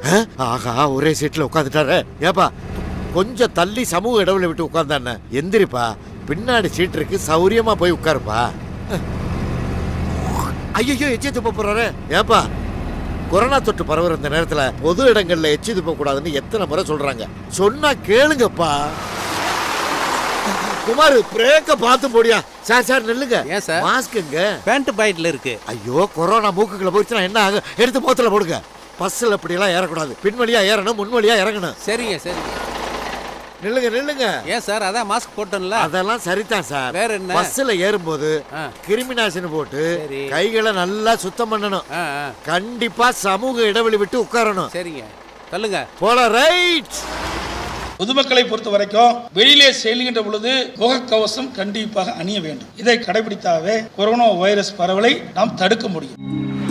ஆ? ஆகா ஒரே சீட்ல உட்காந்துட்டாரு ஏப்பா கொஞ்சம் தள்ளி சமூக இடைவெளி விட்டு உட்கார்ந்தானே எந்திரிப்பா பின்னாடி சீட் இருக்கு சௌரியமா போய் உட்காருப்பா ஐயோ எச்சி துப்ப போறாரு ஏப்பா கொரோனா தொற்று பரவுற இந்த நேரத்துல பொது இடங்கள்ல எச்சி துப்ப கூடாதுன்னு எத்தனை முறை சொல்றாங்க சொன்னா கேளுங்கப்பா குமார் பிரேக்க பார்த்து போடியா சார் சார் நில்லுங்க ஏன் சார்? மாஸ்க்குங்க பேண்ட் பாக்கெட்ல இருக்கு ஐயோ கொரோனா மூக்குக்குள்ள போயிடுச்சுன்னா என்ன ஆகும் எடுத்து முகத்துல போடுங்க பஸ்ஸில் இப்படியெல்லாம் ஏறக்கூடாது பின் வழியா ஏறணும் முன் வழியா இறங்கணும் சரிங்க சரிங்க நில்லுங்க நில்லுங்க ஏன் சார் அதான் மாஸ்க் போட்டோம்ல அதெல்லாம் சரிதான் சார் வேற என்ன? பஸ்ஸில் ஏறும்போது ஆ. கிருமி நாசினி போட்டு சரி. கைகளை நல்லா சுத்தம் பண்ணணும் ஆ ஆ கண்டிப்பா சமூக இடைவெளி விட்டு உட்காரணும் சரிங்க தள்ளுங்க போல ரைட் பொதுமக்களை பொறுத்த வரைக்கும் வெளியிலே செல்கின்ற பொழுது முகக்கவசம் கண்டிப்பாக அணிய வேண்டும் இதை கடைபிடித்தாவே கொரோனா வைரஸ் பரவலை நாம் தடுக்க முடியும்